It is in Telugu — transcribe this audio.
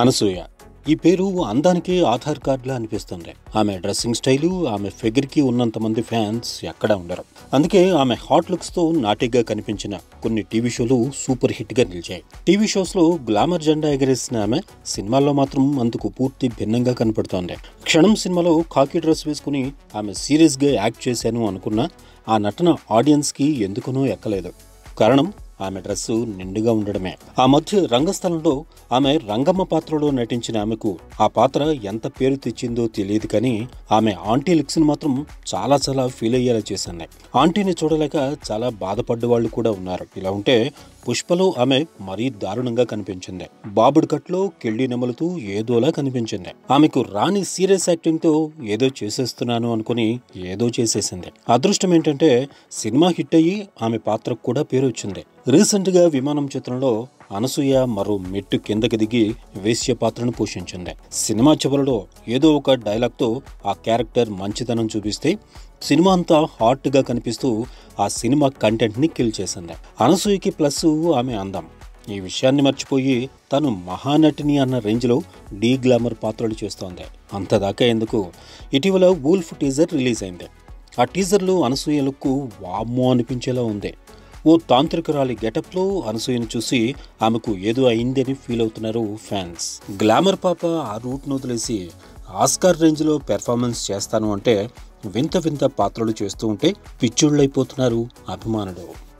అనసూయ ఈ పేరు అందానికి ఆధార్ కార్డులా అనిపిస్తుంది ఆమె డ్రెస్సింగ్ స్టైలు ఆమె ఫిగర్ కి ఉన్నంత మంది ఫ్యాన్స్ ఎక్కడా ఉండరు అందుకే ఆమె హాట్ లుక్స్ తో నాటిగా కనిపించిన కొన్ని టీవీ షోలు సూపర్ హిట్ గా నిలిచాయి టీవీ షోస్ లో గ్లామర్ జెండా ఎగరేసిన ఆమె సినిమాల్లో మాత్రం అందుకు పూర్తి భిన్నంగా కనపడుతోంది క్షణం సినిమాలో కాకి డ్రెస్ వేసుకుని ఆమె సీరియస్ గా యాక్ట్ చేశాను అనుకున్న ఆ నటన ఆడియన్స్ కి ఎందుకునో ఎక్కలేదు కారణం ఆమె డ్రెస్సు నిండుగా ఉండడమే ఆ మధ్య రంగస్థలంలో ఆమె రంగమ్మ పాత్రలో నటించిన ఆమెకు ఆ పాత్ర ఎంత పేరు తెచ్చిందో తెలియదు కానీ ఆమె ఆంటీ లుక్స్ మాత్రం చాలా చాలా ఫీల్ అయ్యేలా చేశాయి ఆంటీని చూడలేక చాలా బాధపడ్డ వాళ్ళు కూడా ఉన్నారు ఇలా ఉంటే పుష్పలో ఆమె మరీ దారుణంగా కనిపించింది బాబుడి కట్లో కెళ్ళి నెమలుతూ ఏదోలా కనిపించింది ఆమెకు రాని సీరియస్ యాక్టింగ్ తో ఏదో చేసేస్తున్నాను అనుకుని ఏదో చేసేసింది అదృష్టం ఏంటంటే సినిమా హిట్ అయ్యి ఆమె పాత్రకు కూడా పేరు వచ్చింది రీసెంట్ గా విమానం చిత్రంలో అనసూయ మరో మెట్టు కిందకి దిగి వేశ్య పాత్రను పోషించింది సినిమా చివరిలో ఏదో ఒక డైలాగ్తో ఆ క్యారెక్టర్ మంచితనం చూపిస్తే సినిమా అంతా హాట్ గా కనిపిస్తూ ఆ సినిమా కంటెంట్ ని కిల్ చేసింది అనసూయకి ప్లస్ ఆమె అందం ఈ విషయాన్ని మర్చిపోయి తను మహానటిని అన్న రేంజ్లో డీ గ్లామర్ పాత్రలు చేస్తోంది అంతదాకా ఎందుకు ఇటీవల వూల్ఫ్ టీజర్ రిలీజ్ అయింది ఆ టీజర్లో అనసూయ లుక్ వామ్మో అనిపించేలా ఉంది ఓ తాంత్రికురాలి గెటప్లో అనసూయను చూసి ఆమెకు ఏదో అయిందని ఫీల్ అవుతున్నారు ఫ్యాన్స్ గ్లామర్ పాప ఆ రూట్ను వదిలేసి ఆస్కార్ రేంజ్లో పెర్ఫార్మెన్స్ చేస్తాను అంటే వింత వింత పాత్రలు చేస్తూ ఉంటే పిచ్చుళ్ళైపోతున్నారు అభిమానులు